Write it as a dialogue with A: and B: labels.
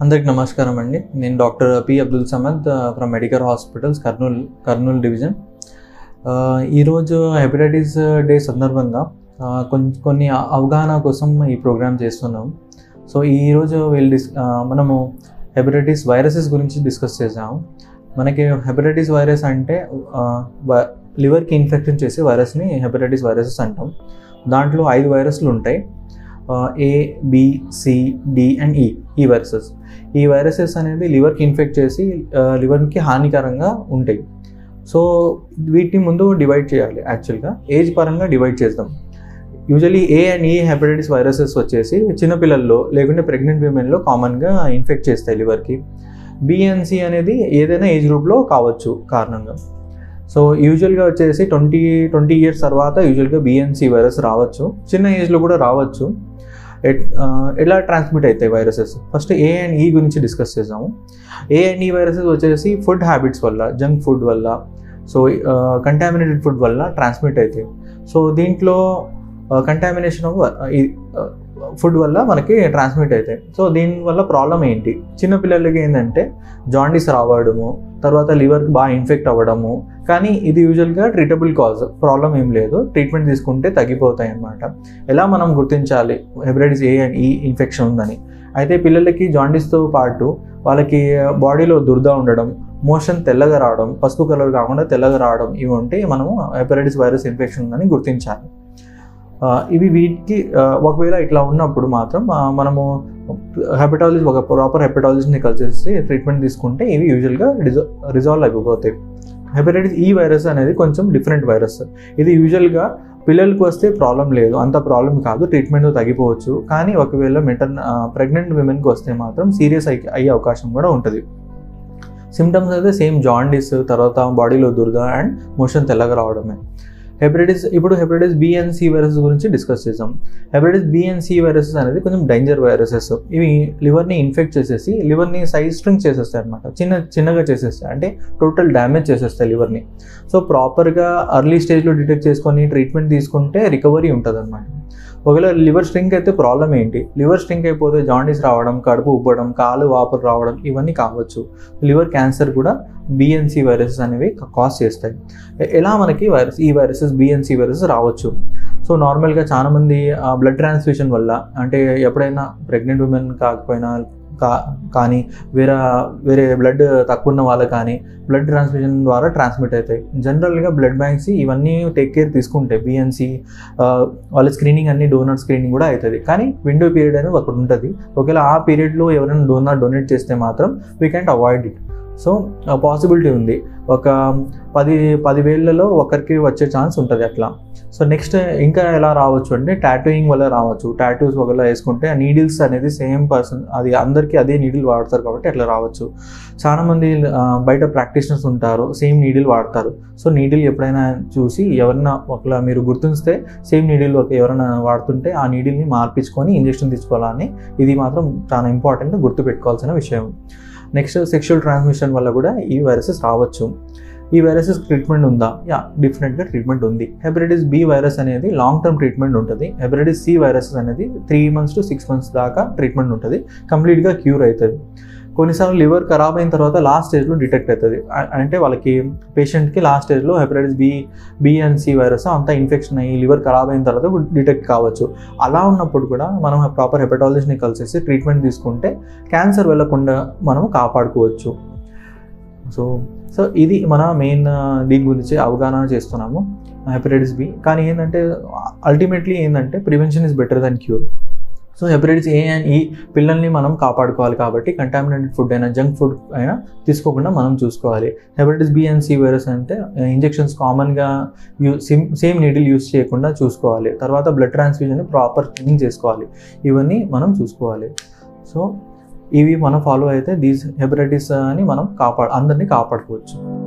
A: అందరికి నమస్కారం అండి నేను doctor P Abdul Samad from medical hospitals Kurnool Kurnool division ఈరోజు హెపటైటిస్ డే సందర్భంగా కొన్ని కొన్ని అవగాహన కోసం ఈ ప్రోగ్రామ్ చేస్తున్నాం సో ఈరోజు వీళ్ళు డిస్ మనము హెపటైటిస్ వైరసెస్ గురించి డిస్కస్ చేసాము మనకి హెపటైటిస్ వైరస్ అంటే లివర్కి ఇన్ఫెక్షన్ చేసే వైరస్ని హెపటైటిస్ వైరసెస్ అంటాం దాంట్లో ఐదు వైరస్లు ఉంటాయి A B C D and E E viruses ఈ వైరసెస్ అనేది లివర్కి ఇన్ఫెక్ట్ చేసి లివర్కి హానికరంగా ఉంటాయి సో వీటిని ముందు డివైడ్ చేయాలి యాక్చువల్గా ఏజ్ పరంగా డివైడ్ చేద్దాం usually A and E hepatitis viruses వచ్చేసి చిన్నపిల్లల్లో లేకుంటే ప్రెగ్నెంట్ విమెన్లో కామన్గా ఇన్ఫెక్ట్ చేస్తాయి లివర్కి బిఎన్సి అనేది ఏదైనా ఏజ్ గ్రూప్లో కావచ్చు కారణంగా సో యూజువల్గా వచ్చేసి ట్వంటీ ట్వంటీ ఇయర్స్ తర్వాత యూజువల్గా బిఎన్సి వైరస్ రావచ్చు చిన్న ఏజ్లో కూడా రావచ్చు ఎలా ట్రాన్స్మిట్ అవుతాయి వైరసెస్ ఫస్ట్ ఏ అండ్ ఈ గురించి డిస్కస్ చేసాము ఏ అండ్ ఈ వైరసెస్ వచ్చేసి ఫుడ్ హ్యాబిట్స్ వల్ల జంక్ ఫుడ్ వల్ల సో కంటామినేటెడ్ ఫుడ్ వల్ల ట్రాన్స్మిట్ అవుతాయి సో దీంట్లో కంటామినేషన్ ఆఫ్ ఫుడ్ వల్ల మనకి ట్రాన్స్మిట్ అవుతాయి సో దీనివల్ల ప్రాబ్లం ఏంటి చిన్నపిల్లలకి ఏంటంటే జాండీస్ రావడము తర్వాత లివర్కి బాగా ఇన్ఫెక్ట్ అవ్వడము కానీ ఇది యూజువల్గా ట్రీటబుల్ కాజ్ ప్రాబ్లం ఏం లేదు ట్రీట్మెంట్ తీసుకుంటే తగ్గిపోతాయి అన్నమాట ఎలా మనం గుర్తించాలి hepatitis A and E infection ఉందని అయితే పిల్లలకి జాండీస్తో పాటు వాళ్ళకి బాడీలో దురద ఉండడం మోషన్ తెల్లగా రావడం పసుపు కలర్ కాకుండా తెల్లగా రావడం ఇవి ఉంటే మనము హెపటైటిస్ వైరస్ ఇన్ఫెక్షన్ ఉందని గుర్తించాలి ఇవి వీటికి ఒకవేళ ఇట్లా ఉన్నప్పుడు మాత్రం మనము హెపటాలజీ ఒక ప్రాపర్ హెపటాలజిస్ట్ని కలిసేసి ట్రీట్మెంట్ తీసుకుంటే ఇవి యూజువల్గా రిజాల్వ్ అయిపోతాయి హెపటైటిస్ ఈ వైరస్ అనేది కొంచెం డిఫరెంట్ వైరస్ ఇది యూజువల్గా పిల్లలకు వస్తే ప్రాబ్లం లేదు అంత ప్రాబ్లం కాదు ట్రీట్మెంట్ తగ్గిపోవచ్చు కానీ ఒకవేళ మెటర్ ప్రెగ్నెంట్ విమెన్కి వస్తే మాత్రం సీరియస్ అయ్యే అవకాశం కూడా ఉంటుంది సిమ్టమ్స్ అయితే సేమ్ జాండిస్ తర్వాత బాడీలో దురద అండ్ మోషన్ తెల్లగా రావడమే హెపటైటిస్ ఇప్పుడు hepatitis B and C viruses గురించి డిస్కస్ చేసాం hepatitis B and C viruses అనేది కొంచెం డేంజర్ వైరసెస్ ఇవి లివర్ని ఇన్ఫెక్ట్ చేసేసి లివర్ని సైజ్ స్ట్రింగ్ చేసేస్తాయి అనమాట చిన్న చిన్నగా చేసేస్తాయి అంటే టోటల్ డ్యామేజ్ చేసేస్తాయి లివర్ని సో ప్రాపర్గా అర్లీ స్టేజ్లో డిటెక్ట్ చేసుకొని ట్రీట్మెంట్ తీసుకుంటే రికవరీ ఉంటుంది అనమాట ఒకవేళ లివర్ స్ట్రింక్ అయితే ప్రాబ్లం ఏంటి లివర్ స్ట్రింక్ అయిపోతే జాండీస్ రావడం కడుపు ఉబ్బడం కాలు వాపులు రావడం ఇవన్నీ కావచ్చు లివర్ క్యాన్సర్ కూడా బిఎన్సి వైరసెస్ అనేవి కాజ్ చేస్తాయి ఎలా మనకి వైరస్ ఈ వైరసెస్ బిఎన్సి వైరసెస్ రావచ్చు సో నార్మల్గా చాలామంది బ్లడ్ ట్రాన్స్ఫ్యూషన్ వల్ల అంటే ఎప్పుడైనా ప్రెగ్నెంట్ ఉమెన్ కాకపోయినా కా కానీ వేరే వేరే బ్లడ్ తక్కువ ఉన్న వాళ్ళకి కానీ బ్లడ్ ట్రాన్స్ఫ్యూజన్ ద్వారా ట్రాన్స్మిట్ అవుతాయి జనరల్గా బ్లడ్ బ్యాంక్స్ ఇవన్నీ టేక్ కేర్ తీసుకుంటాయి బిఎన్సి వాళ్ళ స్క్రీనింగ్ అన్ని డోనర్ స్క్రీనింగ్ కూడా అవుతుంది కానీ విండో పీరియడ్ అనేది ఒకటి ఉంటుంది ఒకవేళ ఆ పీరియడ్లో ఎవరైనా డోనర్ డొనేట్ చేస్తే మాత్రం we can't avoid it so possibility ఉంది ఒక పది పదివేళ్లలో ఒకరికి వచ్చే ఛాన్స్ ఉంటుంది అట్లా సో నెక్స్ట్ ఇంకా ఎలా రావచ్చు అంటే టాటూయింగ్ వల్ల రావచ్చు టాటూస్ ఒకవేళ వేసుకుంటే ఆ నీడిల్స్ అనేది సేమ్ పర్సన్ అది అందరికీ అదే నీడిల్ వాడతారు కాబట్టి అట్లా రావచ్చు చాలామంది బయట ప్రాక్టీషనర్స్ ఉంటారు సేమ్ నీడిల్ వాడతారు సో నీడిల్ ఎప్పుడైనా చూసి ఎవరైనా ఒకవేళ మీరు గుర్తుంచితే సేమ్ నీడిల్ ఎవరైనా వాడుతుంటే ఆ నీడిల్ని మార్పించుకొని ఇంజెక్షన్ తీసుకోవాలని ఇది మాత్రం చాలా ఇంపార్టెంట్ గుర్తుపెట్టుకోవాల్సిన విషయం నెక్స్ట్ సెక్షువల్ ట్రాన్స్మిషన్ వల్ల కూడా ఈ వైరసెస్ రావచ్చు ఈ వైరసెస్ ట్రీట్మెంట్ ఉందా యా డిఫరెంట్గా ట్రీట్మెంట్ ఉంది హెపటైటిస్ బి వైరస్ అనేది లాంగ్ టర్మ్ ట్రీట్మెంట్ ఉంటుంది హెపటైటిస్ సి వైరస్ అనేది three months to six months దాకా ట్రీట్మెంట్ ఉంటుంది కంప్లీట్గా క్యూర్ అవుతుంది కొన్నిసార్లు లివర్ ఖరాబ్ అయిన తర్వాత లాస్ట్ స్టేజ్లో డిటెక్ట్ అవుతుంది అంటే వాళ్ళకి పేషెంట్కి లాస్ట్ స్టేజ్లో hepatitis B B and C virus అంతా ఇన్ఫెక్షన్ అయ్యి లివర్ ఖరాబ్ అయిన తర్వాత డిటెక్ట్ కావచ్చు అలా ఉన్నప్పుడు కూడా మనం ప్రాపర్ హెపటాలజిస్ట్ని కలిసేసి ట్రీట్మెంట్ తీసుకుంటే క్యాన్సర్ వెళ్లకుండా మనం కాపాడుకోవచ్చు సో సో ఇది మన మెయిన్ దీని గురించి అవగాహన చేస్తున్నాము హెపటైటిస్ బి కానీ ఏంటంటే అల్టిమేట్లీ ఏంటంటే prevention is better than cure so hepatitis A and E పిల్లల్ని మనం కాపాడుకోవాలి కాబట్టి కంటామినేటెడ్ ఫుడ్ అయినా జంక్ ఫుడ్ అయినా తీసుకోకుండా మనం చూసుకోవాలి hepatitis B and C virus అంటే ఇంజెక్షన్స్ కామన్గా you same same needle use చేయకుండా చూసుకోవాలి తర్వాత బ్లడ్ ట్రాన్స్ఫ్యూజన్ ప్రాపర్ క్లీనింగ్ చేసుకోవాలి ఇవన్నీ మనం చూసుకోవాలి సో ఇవి మనం ఫాలో అయితే దీస్ హెపటైటిస్ అని మనం కాపాడు అందరినీ కాపాడుకోవచ్చు